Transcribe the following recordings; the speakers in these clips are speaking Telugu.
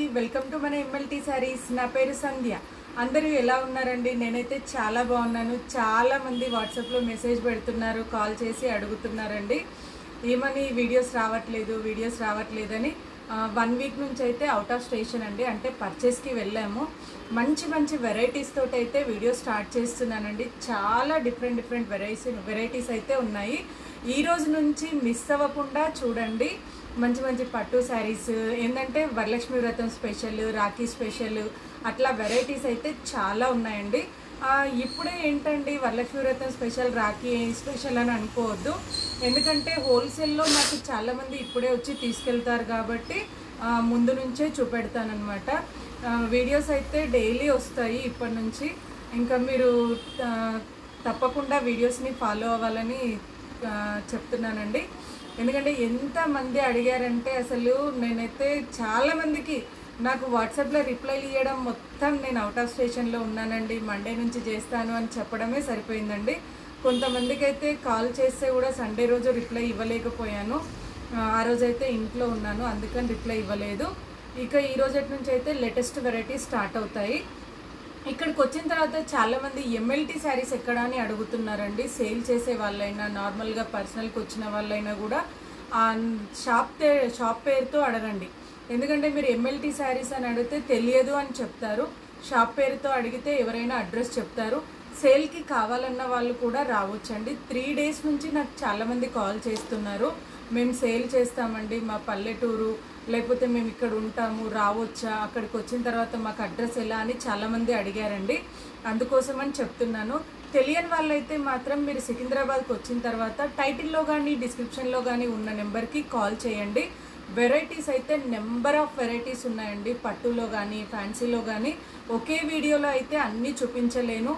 వెల్కమ్ టు మన ఎంఎల్టీ సారీస్ నా పేరు సంధ్య అందరూ ఎలా ఉన్నారండి నేనైతే చాలా బాగున్నాను చాలా మంది వాట్సాప్లో మెసేజ్ పెడుతున్నారు కాల్ చేసి అడుగుతున్నారండి ఏమని వీడియోస్ రావట్లేదు వీడియోస్ రావట్లేదని వన్ వీక్ నుంచి అయితే అవుట్ ఆఫ్ స్టేషన్ అండి అంటే పర్చేస్కి వెళ్ళాము మంచి మంచి వెరైటీస్ తోటి అయితే వీడియో స్టార్ట్ చేస్తున్నానండి చాలా డిఫరెంట్ డిఫరెంట్ వెరైటీస్ వెరైటీస్ అయితే ఉన్నాయి ఈ రోజు నుంచి మిస్ అవ్వకుండా చూడండి మంచి మంచి పట్టు శారీస్ ఏంటంటే వరలక్ష్మి వ్రతం స్పెషల్ రాఖీ స్పెషల్ అట్లా వెరైటీస్ అయితే చాలా ఉన్నాయండి ఆ, ఇప్పుడే ఏంటండి వరలక్ష్మి వ్రతం స్పెషల్ రాఖీ స్పెషల్ అని అనుకోవద్దు ఎందుకంటే హోల్సేల్లో నాకు చాలామంది ఇప్పుడే వచ్చి తీసుకెళ్తారు కాబట్టి ఆ, ముందు నుంచే చూపెడతానమాట వీడియోస్ అయితే డైలీ వస్తాయి ఇప్పటి నుంచి ఇంకా మీరు ఆ, తప్పకుండా వీడియోస్ని ఫాలో అవ్వాలని ఆ, చెప్తున్నానండి ఎందుకంటే ఎంతమంది అడిగారంటే అసలు నేనైతే చాలా మందికి నాకు వాట్సాప్లో రిప్లైలు ఇవ్వడం మొత్తం నేను అవుట్ ఆఫ్ స్టేషన్లో ఉన్నానండి మండే నుంచి చేస్తాను అని చెప్పడమే సరిపోయిందండి కొంతమందికి అయితే కాల్ చేస్తే కూడా సండే రోజు రిప్లై ఇవ్వలేకపోయాను ఆ, ఆ రోజైతే ఇంట్లో ఉన్నాను అందుకని రిప్లై ఇవ్వలేదు ఇక ఈ రోజటి నుంచి అయితే లేటెస్ట్ వెరైటీస్ స్టార్ట్ అవుతాయి ఇక్కడికి వచ్చిన తర్వాత చాలా మంది ఎంఎల్టీ శారీస్ ఎక్కడ అని అడుగుతున్నారండి సేల్ చేసే వాళ్ళైనా నార్మల్గా పర్సనల్కి వచ్చిన వాళ్ళైనా కూడా ఆ షాప్ తే- షాప్ పేరుతో అడగండి ఎందుకంటే మీరు ఎంఎల్టీ శారీస్ అని అడిగితే తెలియదు అని చెప్తారు షాప్ పేరుతో అడిగితే ఎవరైనా అడ్రస్ చెప్తారు సేల్కి కావాలన్న వాళ్ళు కూడా రావచ్చండి త్రీ డేస్ నుంచి నాకు చాలామంది కాల్ చేస్తున్నారు మేము సేల్ చేస్తామండి మా పల్లెటూరు లేకపోతే మేము ఇక్కడ ఉంటాము రావచ్చా అక్కడికి వచ్చిన తర్వాత మాకు అడ్రస్ ఎలా అని చాలామంది అడిగారండి అందుకోసం అని చెప్తున్నాను తెలియని వాళ్ళైతే మాత్రం మీరు సికింద్రాబాద్కి వచ్చిన తర్వాత టైటిల్లో కానీ డిస్క్రిప్షన్లో కానీ ఉన్న నెంబర్కి కాల్ చేయండి వెరైటీస్ అయితే నెంబర్ ఆఫ్ వెరైటీస్ ఉన్నాయండి పట్టులో కానీ ఫ్యాన్సీలో కానీ ఒకే వీడియోలో అయితే అన్నీ చూపించలేను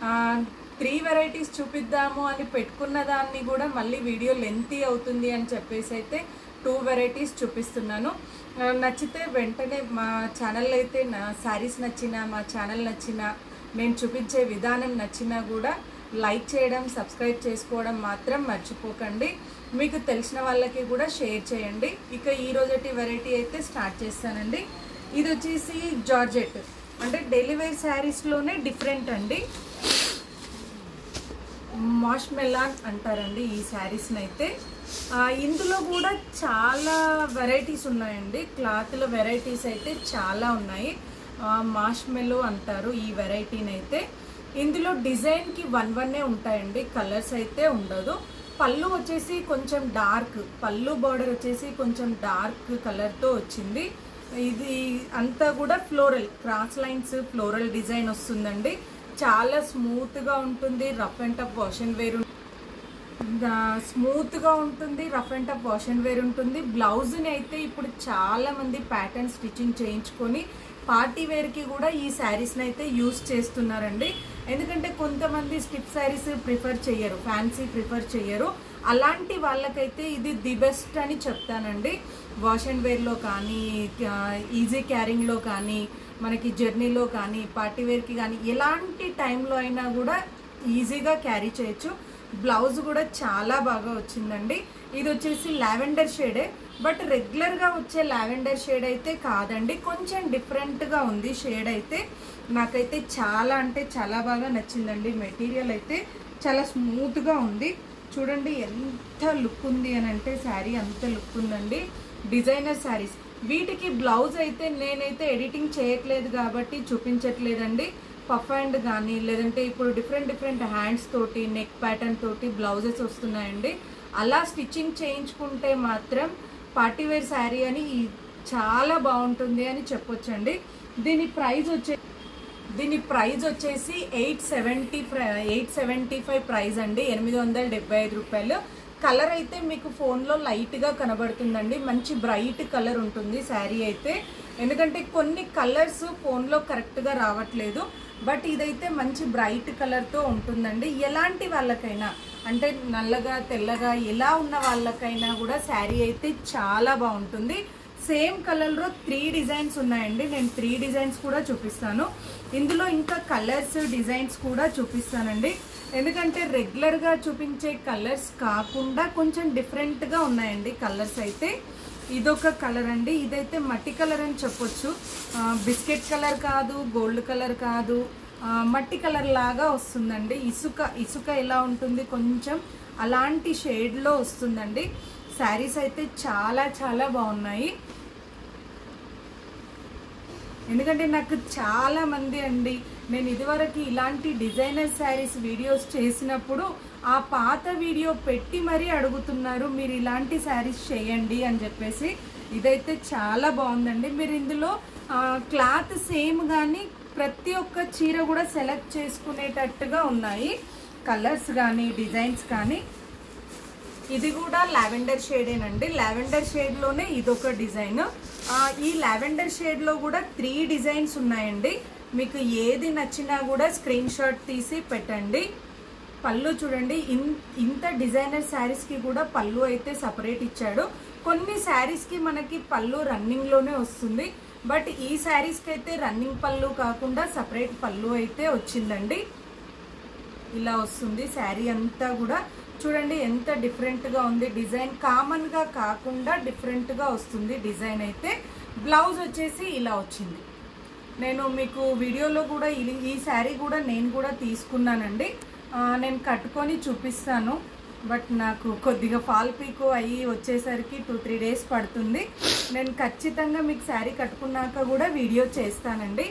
త్రీ వెరైటీస్ చూపిద్దాము అని పెట్టుకున్న దాన్ని కూడా మళ్ళీ వీడియో లెంతీ అవుతుంది అని చెప్పేసి అయితే టూ వెరైటీస్ చూపిస్తున్నాను ఆ, నచ్చితే వెంటనే మా ఛానల్ అయితే నా శారీస్ నచ్చిన మా ఛానల్ నచ్చిన నేను చూపించే విధానం నచ్చినా కూడా లైక్ చేయడం సబ్స్క్రైబ్ చేసుకోవడం మాత్రం మర్చిపోకండి మీకు తెలిసిన వాళ్ళకి కూడా షేర్ చేయండి ఇక ఈ రోజటి వెరైటీ అయితే స్టార్ట్ చేస్తానండి ఇది వచ్చేసి జార్జెట్ అంటే డెలివరీ శారీస్లోనే డిఫరెంట్ అండి మాష్ మెలాన్ అంటారండి ఈ శారీస్ని అయితే ఆ, ఇందులో కూడా చాలా వెరైటీస్ ఉన్నాయండి క్లాత్ల వెరైటీస్ అయితే చాలా ఉన్నాయి మాష్ మెలో అంటారు ఈ వెరైటీని అయితే ఇందులో డిజైన్కి వన్ వన్నే ఉంటాయండి కలర్స్ అయితే ఉండదు పళ్ళు వచ్చేసి కొంచెం డార్క్ పళ్ళు బార్డర్ వచ్చేసి కొంచెం డార్క్ కలర్తో వచ్చింది ఇది అంతా కూడా floral cross lines floral design వస్తుందండి చాలా స్మూత్గా ఉంటుంది rough and tough wash and wear స్మూత్గా ఉంటుంది rough and tough wash and wear ఉంటుంది బ్లౌజ్ని అయితే ఇప్పుడు చాలా మంది ప్యాటర్న్ స్టిచ్చింగ్ చేయించుకొని పార్టీ వేర్కి కూడా ఈ శారీస్ని అయితే యూస్ చేస్తున్నారండి ఎందుకంటే కొంతమంది స్టిప్ శారీస్ ప్రిఫర్ చేయరు ఫ్యాన్సీ ప్రిఫర్ చేయరు అలాంటి వాళ్ళకైతే ఇది ది బెస్ట్ అని చెప్తానండి వాష్ అండ్ వేర్లో కానీ ఈజీ క్యారింగ్లో కానీ మనకి జర్నీలో కానీ పార్టీ వేర్కి కానీ ఎలాంటి టైంలో అయినా కూడా ఈజీగా క్యారీ చేయొచ్చు బ్లౌజ్ కూడా చాలా బాగా వచ్చిందండి ఇది వచ్చేసి లావెండర్ షేడే బట్ రెగ్యులర్గా వచ్చే లావెండర్ షేడ్ అయితే కాదండి కొంచెం డిఫరెంట్గా ఉంది షేడ్ అయితే నాకైతే చాలా అంటే చాలా బాగా నచ్చిందండి మెటీరియల్ అయితే చాలా స్మూత్గా ఉంది చూడండి ఎంత లుక్ ఉంది అని అంటే శారీ అంత లుక్ ఉందండి డిజైనర్ శారీస్ వీటికి బ్లౌజ్ అయితే నేనైతే ఎడిటింగ్ చేయట్లేదు కాబట్టి చూపించట్లేదండి పఫ్ హ్యాండ్ కానీ లేదంటే ఇప్పుడు డిఫరెంట్ డిఫరెంట్ హ్యాండ్స్ తోటి నెక్ ప్యాటర్న్ తోటి బ్లౌజెస్ వస్తున్నాయండి అలా స్టిచ్చింగ్ చేయించుకుంటే మాత్రం పార్టీ వేర్ శారీ అని చాలా బాగుంటుంది అని చెప్పొచ్చండి దీని ప్రైస్ వచ్చే దీని ప్రైస్ వచ్చేసి eight seventy eight seventy five price అండి ఎనిమిది వందల డెబ్బై ఐదు రూపాయలు కలర్ అయితే మీకు ఫోన్లో లైట్గా కనబడుతుందండి మంచి బ్రైట్ కలర్ ఉంటుంది శారీ అయితే ఎందుకంటే కొన్ని కలర్స్ ఫోన్లో కరెక్ట్గా రావట్లేదు బట్ ఇదైతే మంచి బ్రైట్ కలర్తో ఉంటుందండి ఎలాంటి వాళ్ళకైనా అంటే నల్లగా తెల్లగా ఎలా ఉన్న వాళ్ళకైనా కూడా శారీ అయితే చాలా బాగుంటుంది సేమ్ కలర్లో త్రీ డిజైన్స్ ఉన్నాయండి నేను త్రీ డిజైన్స్ కూడా చూపిస్తాను ఇందులో ఇంకా కలర్స్ డిజైన్స్ కూడా చూపిస్తానండి ఎందుకంటే రెగ్యులర్గా చూపించే కలర్స్ కాకుండా కొంచెం డిఫరెంట్గా ఉన్నాయండి కలర్స్ అయితే ఇదొక కలర్ అండి ఇదైతే మట్టి కలర్ అని చెప్పొచ్చు ఆ, బిస్కెట్ కలర్ కాదు గోల్డ్ కలర్ కాదు ఆ, మట్టి కలర్ లాగా వస్తుందండి ఇసుక ఇసుక ఎలా ఉంటుంది కొంచెం అలాంటి షేడ్లో వస్తుందండి శారీస్ అయితే చాలా చాలా బాగున్నాయి ఎందుకంటే నాకు చాలా మంది అండి నేను ఇదివరకు ఇలాంటి డిజైనర్ శారీస్ వీడియోస్ చేసినప్పుడు ఆ పాత వీడియో పెట్టి మరీ అడుగుతున్నారు మీరు ఇలాంటి శారీస్ చేయండి అని చెప్పేసి ఇదైతే చాలా బాగుందండి మీరు ఇందులో ఆ, క్లాత్ సేమ్ కానీ ప్రతి ఒక్క చీర కూడా సెలెక్ట్ చేసుకునేటట్టుగా ఉన్నాయి కలర్స్ కానీ డిజైన్స్ కానీ ఇది కూడా లావెండర్ షేడేనండి లావెండర్ షేడ్లోనే ఇదొక డిజైన్ ఆ, ఈ లావెండర్ షేడ్లో కూడా త్రీ డిజైన్స్ ఉన్నాయండి మీకు ఏది నచ్చినా కూడా స్క్రీన్ షాట్ తీసి పెట్టండి పళ్ళు చూడండి ఇన్- ఇంత డిజైనర్ శారీస్కి కూడా పళ్ళు అయితే సపరేట్ ఇచ్చాడు కొన్ని శారీస్కి మనకి పళ్ళు రన్నింగ్లోనే వస్తుంది బట్ ఈ శారీస్కి అయితే రన్నింగ్ పళ్ళు కాకుండా సపరేట్ పళ్ళు అయితే వచ్చిందండి ఇలా వస్తుంది శారీ అంతా కూడా చూడండి ఎంత డిఫరెంట్గా ఉంది డిజైన్ కామన్గా కాకుండా డిఫరెంట్గా వస్తుంది డిజైన్ అయితే బ్లౌజ్ వచ్చేసి ఇలా వచ్చింది నేను మీకు వీడియోలో కూడా ఇది- ఈ శారీ కూడా నేను కూడా తీసుకున్నానండి ఆ, నేను కట్టుకొని చూపిస్తాను బట్ నాకు కొద్దిగా ఫాల్ పీకు అయ్యి వచ్చేసరికి టూ త్రీ డేస్ పడుతుంది నేను ఖచ్చితంగా మీకు శారీ కట్టుకున్నాక కూడా వీడియో చేస్తానండి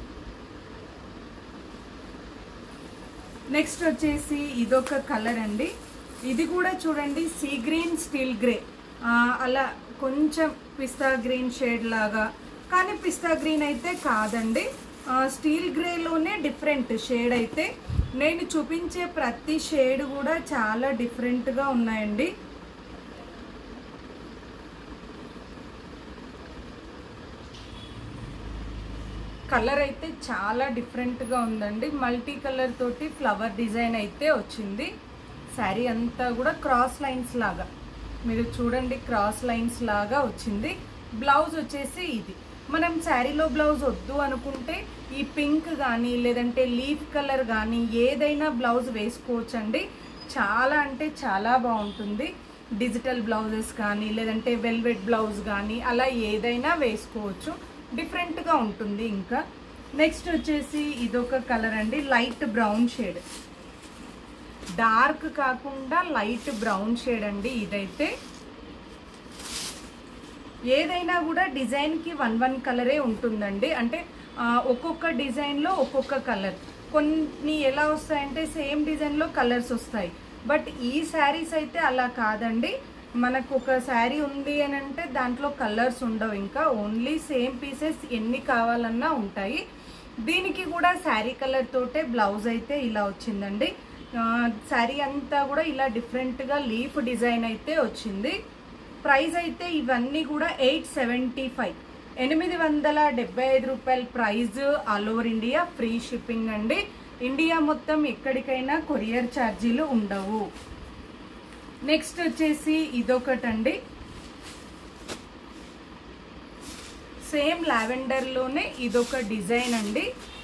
నెక్స్ట్ వచ్చేసి ఇదొక కలర్ అండి ఇది కూడా చూడండి సీ గ్రీన్ స్టీల్ గ్రే ఆ, అలా కొంచెం పిస్తా గ్రీన్ షేడ్ లాగా కానీ పిస్తా గ్రీన్ అయితే కాదండి ఆ, స్టీల్ గ్రేలోనే డిఫరెంట్ షేడ్ అయితే నేను చూపించే ప్రతి షేడ్ కూడా చాలా డిఫరెంట్గా ఉన్నాయండి కలర్ అయితే చాలా డిఫరెంట్గా ఉందండి మల్టీ కలర్ తోటి ఫ్లవర్ డిజైన్ అయితే వచ్చింది శారీ అంతా కూడా క్రాస్ లైన్స్ లాగా మీరు చూడండి క్రాస్ లైన్స్ లాగా వచ్చింది బ్లౌజ్ వచ్చేసి ఇది మనం శారీలో బ్లౌజ్ వద్దు అనుకుంటే ఈ పింక్ కానీ లేదంటే లీఫ్ కలర్ కానీ ఏదైనా బ్లౌజ్ వేసుకోవచ్చండి చాలా అంటే చాలా బాగుంటుంది డిజిటల్ బ్లౌజెస్ కానీ లేదంటే వెల్వెట్ బ్లౌజ్ కానీ అలా ఏదైనా వేసుకోవచ్చు డిఫరెంట్గా ఉంటుంది ఇంకా నెక్స్ట్ వచ్చేసి ఇదొక కలర్ అండి లైట్ బ్రౌన్ షేడ్ డార్క్ కాకుండా లైట్ బ్రౌన్ షేడ్ అండి ఇదైతే ఏదైనా కూడా డిజైన్కి వన్ వన్ కలరే ఉంటుందండి అంటే ఆ, ఒక్కొక్క డిజైన్లో ఒక్కొక్క కలర్ కొన్ని ఎలా వస్తాయంటే సేమ్ డిజైన్లో కలర్స్ వస్తాయి బట్ ఈ శారీస్ అయితే అలా కాదండి మనకు ఒక శారీ ఉంది అని అంటే దాంట్లో కలర్స్ ఉండవు ఇంకా ఓన్లీ సేమ్ పీసెస్ ఎన్ని కావాలన్నా ఉంటాయి దీనికి కూడా శారీ కలర్ తోటే బ్లౌజ్ అయితే ఇలా వచ్చిందండి ఆ, శారీ అంతా కూడా ఇలా డిఫరెంట్గా లీఫ్ డిజైన్ అయితే వచ్చింది ప్రైస్ అయితే ఇవన్నీ కూడా ఎయిట్ సెవెంటీ ఫైవ్ ఎనిమిది వందల డెబ్బై ఐదు రూపాయల price all over India free shipping అండి ఇండియా మొత్తం ఎక్కడికైనా కొరియర్ ఛార్జీలు ఉండవు నెక్స్ట్ వచ్చేసి ఇదొకటండి సేమ్ లావెండర్లోనే ఇదొక డిజైన్ అండి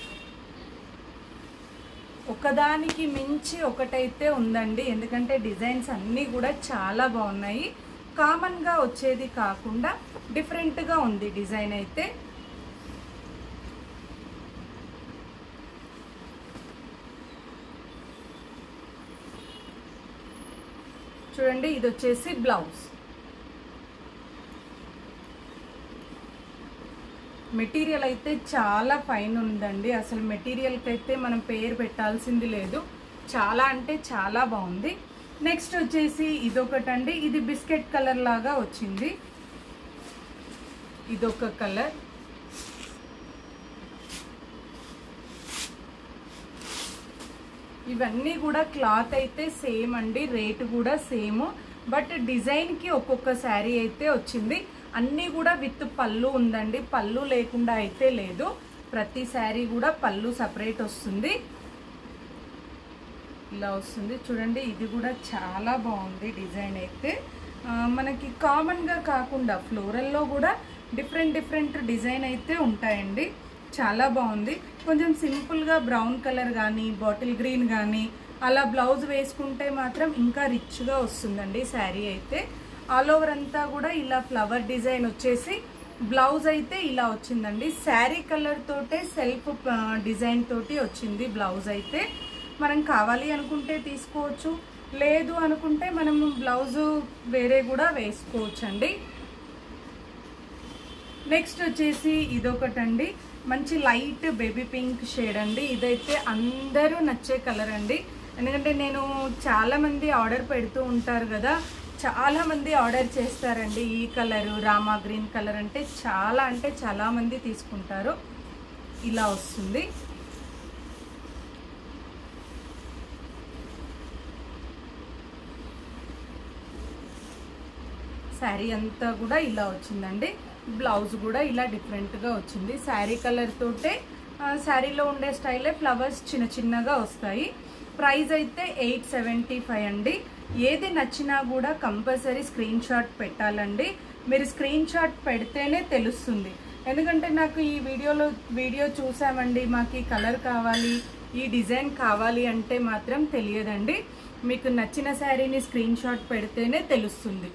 ఒకదానికి మించి ఒకటైతే ఉందండి ఎందుకంటే డిజైన్స్ అన్నీ కూడా చాలా బాగున్నాయి కామన్గా వచ్చేది కాకుండా డిఫరెంట్గా ఉంది డిజైన్ అయితే చూడండి ఇది వచ్చేసి బ్లౌజ్ మెటీరియల్ అయితే చాలా ఫైన్ ఉందండి అసలు మెటీరియల్కి అయితే మనం పేరు పెట్టాల్సింది లేదు చాలా అంటే చాలా బాగుంది నెక్స్ట్ వచ్చేసి ఇదొకటండి ఇది బిస్కెట్ కలర్ లాగా వచ్చింది ఇదొక కలర్ ఇవన్నీ కూడా క్లాత్ అయితే సేమ్ అండి రేట్ కూడా సేమ్ బట్ డిజైన్కి ఒక్కొక్క శారీ అయితే వచ్చింది అన్నీ కూడా విత్ పళ్ళు ఉందండి పళ్ళు లేకుండా అయితే లేదు ప్రతి శారీ కూడా పళ్ళు సపరేట్ వస్తుంది ఇలా వస్తుంది చూడండి ఇది కూడా చాలా బాగుంది డిజైన్ అయితే ఆ, మనకి కామన్గా కాకుండా ఫ్లోరల్లో కూడా డిఫరెంట్ డిఫరెంట్ డిజైన్ అయితే ఉంటాయండి చాలా బాగుంది కొంచెం సింపుల్గా బ్రౌన్ కలర్ కానీ బాటిల్ గ్రీన్ కానీ అలా బ్లౌజ్ వేసుకుంటే మాత్రం ఇంకా రిచ్గా వస్తుందండి శారీ అయితే ఆల్ ఓవర్ అంతా కూడా ఇలా ఫ్లవర్ డిజైన్ వచ్చేసి బ్లౌజ్ అయితే ఇలా వచ్చిందండి శారీ కలర్ తోటే సెల్ఫ్ డిజైన్ తోటి వచ్చింది బ్లౌజ్ అయితే మనం కావాలి అనుకుంటే తీసుకోవచ్చు లేదు అనుకుంటే మనం బ్లౌజు వేరే కూడా వేసుకోవచ్చు అండి నెక్స్ట్ వచ్చేసి ఇదొకటండి మంచి లైట్ బేబీ పింక్ షేడ్ అండి ఇదైతే అందరూ నచ్చే కలర్ అండి ఎందుకంటే నేను చాలా మంది ఆర్డర్ పెడుతూ ఉంటారు కదా చాలా మంది ఆర్డర్ చేస్తారండి ఈ కలరు రామా గ్రీన్ కలర్ అంటే చాలా అంటే చాలా మంది తీసుకుంటారు ఇలా వస్తుంది శారీ అంతా కూడా ఇలా వచ్చిందండి బ్లౌజ్ కూడా ఇలా డిఫరెంట్గా వచ్చింది శారీ కలర్ తోటే ఆ, శారీలో ఉండే స్టైలే ఫ్లవర్స్ చిన్న చిన్నగా వస్తాయి ప్రైస్ అయితే ఎయిట్ సెవెంటీ ఫైవ్ అండి ఏది నచ్చినా కూడా కంపల్సరీ స్క్రీన్ షాట్ పెట్టాలండి మీరు స్క్రీన్ షాట్ పెడితేనే తెలుస్తుంది ఎందుకంటే నాకు ఈ వీడియోలో వీడియో చూసామండి మాకు ఈ కలర్ కావాలి ఈ డిజైన్ కావాలి అంటే మాత్రం తెలియదండి మీకు నచ్చిన శారీని స్క్రీన్ షాట్ పెడితేనే తెలుస్తుంది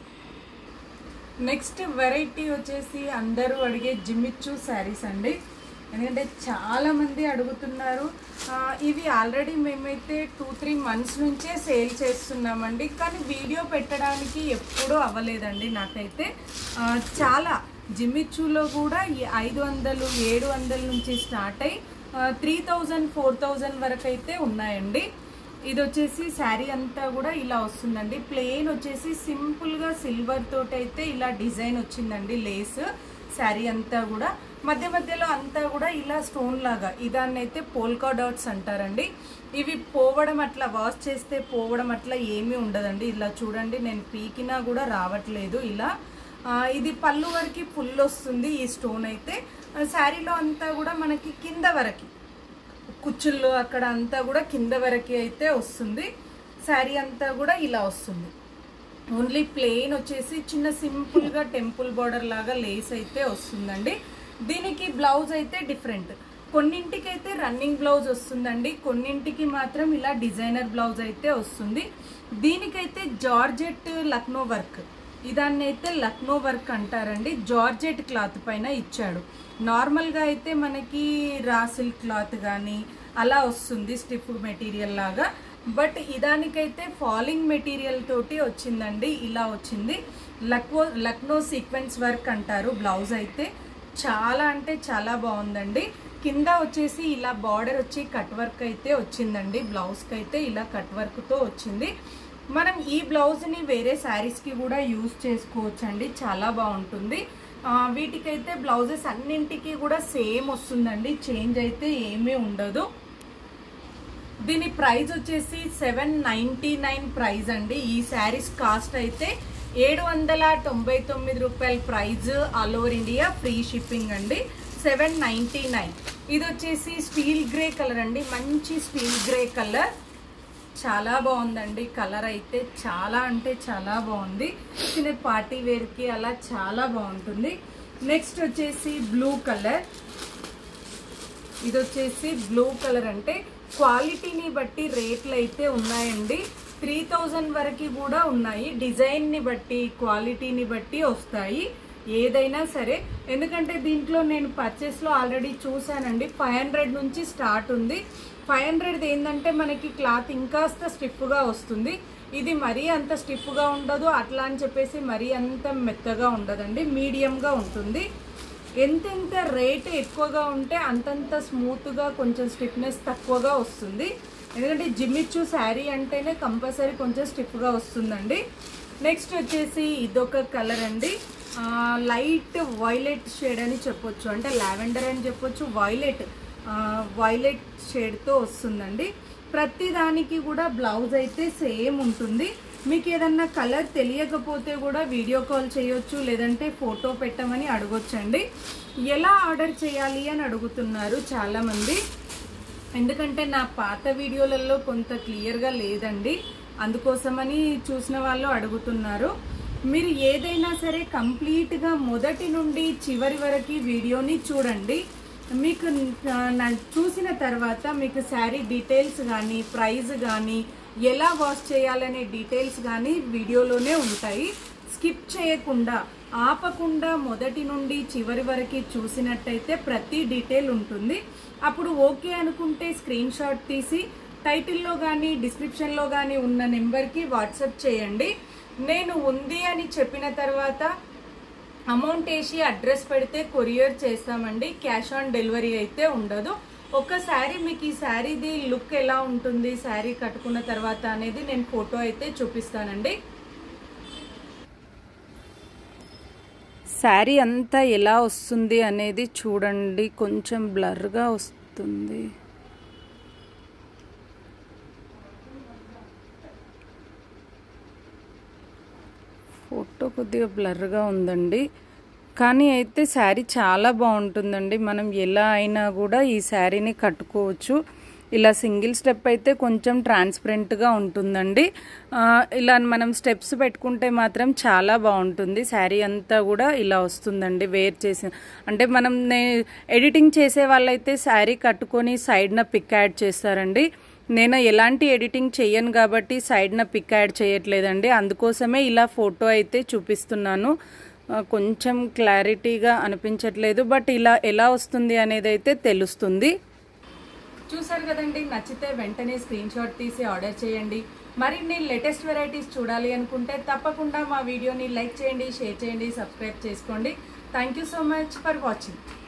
నెక్స్ట్ వెరైటీ వచ్చేసి అందరూ అడిగే జిమ్మిచ్చు శారీస్ అండి ఎందుకంటే చాలా మంది అడుగుతున్నారు ఆ, ఇవి ఆల్రెడీ మేమైతే టూ త్రీ మంత్స్ నుంచే సేల్ చేస్తున్నామండి కానీ వీడియో పెట్టడానికి ఎప్పుడూ అవ్వలేదండి నాకైతే ఆ, చాలా జిమ్మిచ్చులో కూడా ఈ ఐదు వందలు ఏడు వందల నుంచి స్టార్ట్ అయ్యి త్రీ థౌజండ్ ఫోర్ థౌజండ్ వరకు అయితే ఉన్నాయండి ఇది వచ్చేసి శారీ అంతా కూడా ఇలా వస్తుందండి ప్లెయిన్ వచ్చేసి సింపుల్ గా సిల్వర్ తోటి అయితే ఇలా డిజైన్ వచ్చిందండి లేస్ శారీ అంతా కూడా మధ్య మధ్యలో అంతా కూడా ఇలా స్టోన్ లాగా ఇదాన్ని అయితే పోల్కా డాట్స్ అంటారండి ఇవి పోవడం అట్లా వాష్ చేస్తే పోవడం అట్లా ఏమీ ఉండదండి ఇలా చూడండి నేను పీకినా కూడా రావట్లేదు ఇలా ఆ, ఇది పళ్ళు వరకు ఫుల్ వస్తుంది ఈ స్టోన్ అయితే ఆ, శారీలో అంతా కూడా మనకి కింద వరకు కుచ్చుళ్ళు అక్కడ అంతా కూడా కింద వరకు అయితే వస్తుంది శారీ అంతా కూడా ఇలా వస్తుంది ఓన్లీ ప్లెయిన్ వచ్చేసి చిన్న సింపుల్ గా టెంపుల్ బార్డర్ లాగా లేస్ అయితే వస్తుందండి దీనికి బ్లౌజ్ అయితే డిఫరెంట్ కొన్నింటికి అయితే రన్నింగ్ బ్లౌజ్ వస్తుందండి కొన్నింటికి మాత్రం ఇలా డిజైనర్ బ్లౌజ్ అయితే వస్తుంది దీనికైతే జార్జెట్ లక్నో వర్క్ ఇదాన్ని అయితే లక్నో వర్క్ అంటారండి జార్జెట్ క్లాత్ పైన ఇచ్చాడు నార్మల్గా అయితే మనకి రా సిల్క్ క్లాత్ కానీ అలా వస్తుంది స్టిఫ్ మెటీరియల్ లాగా బట్ ఇదానికైతే ఫాలింగ్ మెటీరియల్ తోటి వచ్చిందండి ఇలా వచ్చింది లక్నో లక్నో సీక్వెన్స్ వర్క్ అంటారు బ్లౌజ్ అయితే చాలా అంటే చాలా బాగుందండి కింద వచ్చేసి ఇలా బార్డర్ వచ్చి కట్ వర్క్ అయితే వచ్చిందండి బ్లౌజ్కి అయితే ఇలా కట్ వర్క్తో వచ్చింది మనం ఈ బ్లౌజ్ని వేరే శారీస్కి కూడా యూజ్ చేసుకోవచ్చు అండి చాలా బాగుంటుంది ఆ, వీటికైతే బ్లౌజెస్ అన్నింటికి కూడా సేమ్ వస్తుందండి చేంజ్ అయితే ఏమీ ఉండదు దీని ప్రైస్ వచ్చేసి సెవెన్ నైంటీ నైన్ ప్రైస్ అండి ఈ శారీస్ కాస్ట్ అయితే ఏడు వందల తొంభై తొమ్మిది రూపాయల price all over India free shipping అండి సెవెన్ నైంటీ నైన్ ఇది వచ్చేసి స్టీల్ గ్రే కలర్ అండి మంచి స్టీల్ గ్రే కలర్ చాలా బాగుందండి కలర్ అయితే చాలా అంటే చాలా బాగుంది చిన్న పార్టీ వేర్కి అలా చాలా బాగుంటుంది నెక్స్ట్ వచ్చేసి బ్లూ కలర్ ఇది వచ్చేసి బ్లూ కలర్ అంటే క్వాలిటీని బట్టి రేట్లు అయితే ఉన్నాయండి త్రీ థౌజండ్ వరకు కూడా ఉన్నాయి డిజైన్ని బట్టి క్వాలిటీని బట్టి వస్తాయి ఏదైనా సరే ఎందుకంటే దీంట్లో నేను పర్చేస్లో ఆల్రెడీ చూసానండి ఫైవ్ హండ్రెడ్ నుంచి స్టార్ట్ ఉంది ఫైవ్ హండ్రెడ్ ఏంటంటే మనకి క్లాత్ ఇంకాస్త స్టిఫ్గా వస్తుంది ఇది మరీ అంత స్టిఫ్గా ఉండదు అట్లా అని చెప్పేసి మరీ అంత మెత్తగా ఉండదండి మీడియంగా ఉంటుంది ఎంతెంత రేట్ ఎక్కువగా ఉంటే అంతంత స్మూత్గా కొంచెం స్టిఫ్నెస్ తక్కువగా వస్తుంది ఎందుకంటే జిమ్మిచ్చు శారీ అంటేనే కంపల్సరీ కొంచెం స్టిఫ్గా వస్తుందండి నెక్స్ట్ వచ్చేసి ఇదొక కలర్ అండి ఆ, లైట్ వైలెట్ షేడ్ అని చెప్పొచ్చు అంటే లావెండర్ అని చెప్పొచ్చు వైలెట్ ఆ, వైలెట్ షేడ్తో వస్తుందండి ప్రతి దానికి కూడా బ్లౌజ్ అయితే సేమ్ ఉంటుంది మీకు ఏదన్నా కలర్ తెలియకపోతే కూడా వీడియో కాల్ చేయొచ్చు లేదంటే ఫోటో పెట్టమని అడగొచ్చండి ఎలా ఆర్డర్ చేయాలి అని అడుగుతున్నారు చాలామంది ఎందుకంటే నా పాత వీడియోలలో కొంత క్లియర్గా లేదండి అందుకోసమని చూసిన వాళ్ళు అడుగుతున్నారు మీరు ఏదైనా సరే కంప్లీట్గా మొదటి నుండి చివరి వరకు వీడియోని చూడండి మీకు ఆ, నా- చూసిన తర్వాత మీకు శారీ డీటెయిల్స్ కానీ ప్రైస్ కానీ ఎలా వాష్ చేయాలనే డీటెయిల్స్ కానీ వీడియోలోనే ఉంటాయి స్కిప్ చేయకుండా ఆపకుండా మొదటి నుండి చివరి వరకు చూసినట్టయితే ప్రతి డీటెయిల్ ఉంటుంది అప్పుడు ఓకే అనుకుంటే స్క్రీన్ షాట్ తీసి టైటిల్లో కానీ డిస్క్రిప్షన్లో కానీ ఉన్న నెంబర్కి వాట్సాప్ చేయండి నేను ఉంది అని చెప్పిన తర్వాత అమౌంట్ వేసి అడ్రస్ పెడితే కొరియర్ చేస్తామండి క్యాష్ ఆన్ డెలివరీ అయితే ఉండదు ఒక శారీ మీకు ఈ శారీది లుక్ ఎలా ఉంటుంది శారీ కట్టుకున్న తర్వాత అనేది నేను ఫోటో అయితే చూపిస్తానండి శారీ అంతా ఎలా వస్తుంది అనేది చూడండి కొంచెం బ్లర్గా వస్తుంది ఫోటో కొద్దిగా బ్లర్గా ఉందండి కానీ అయితే శారీ చాలా బాగుంటుందండి మనం ఎలా అయినా కూడా ఈ శారీని కట్టుకోవచ్చు ఇలా సింగిల్ స్టెప్ అయితే కొంచెం ట్రాన్స్పరెంట్గా ఉంటుందండి ఆ, ఇలా మనం స్టెప్స్ పెట్టుకుంటే మాత్రం చాలా బాగుంటుంది శారీ అంతా కూడా ఇలా వస్తుందండి వేర్ చేసి అంటే మనం నే- ఎడిటింగ్ చేసే వాళ్ళైతే శారీ కట్టుకొని సైడ్న పిక్ యాడ్ చేస్తారండి నేను ఎలాంటి ఎడిటింగ్ చెయ్యను కాబట్టి సైడ్న పిక్ యాడ్ చేయట్లేదండి అందుకోసమే ఇలా ఫోటో అయితే చూపిస్తున్నాను ఆ, కొంచెం క్లారిటీగా అనిపించట్లేదు బట్ ఇలా ఎలా వస్తుంది అనేది అయితే తెలుస్తుంది చూసారు కదండి నచ్చితే వెంటనే స్క్రీన్ షాట్ తీసి ఆర్డర్ చేయండి మరిన్ని లేటెస్ట్ వెరైటీస్ చూడాలి అనుకుంటే తప్పకుండా మా వీడియోని లైక్ చేయండి షేర్ చేయండి సబ్స్క్రైబ్ చేసుకోండి thank you so much for watching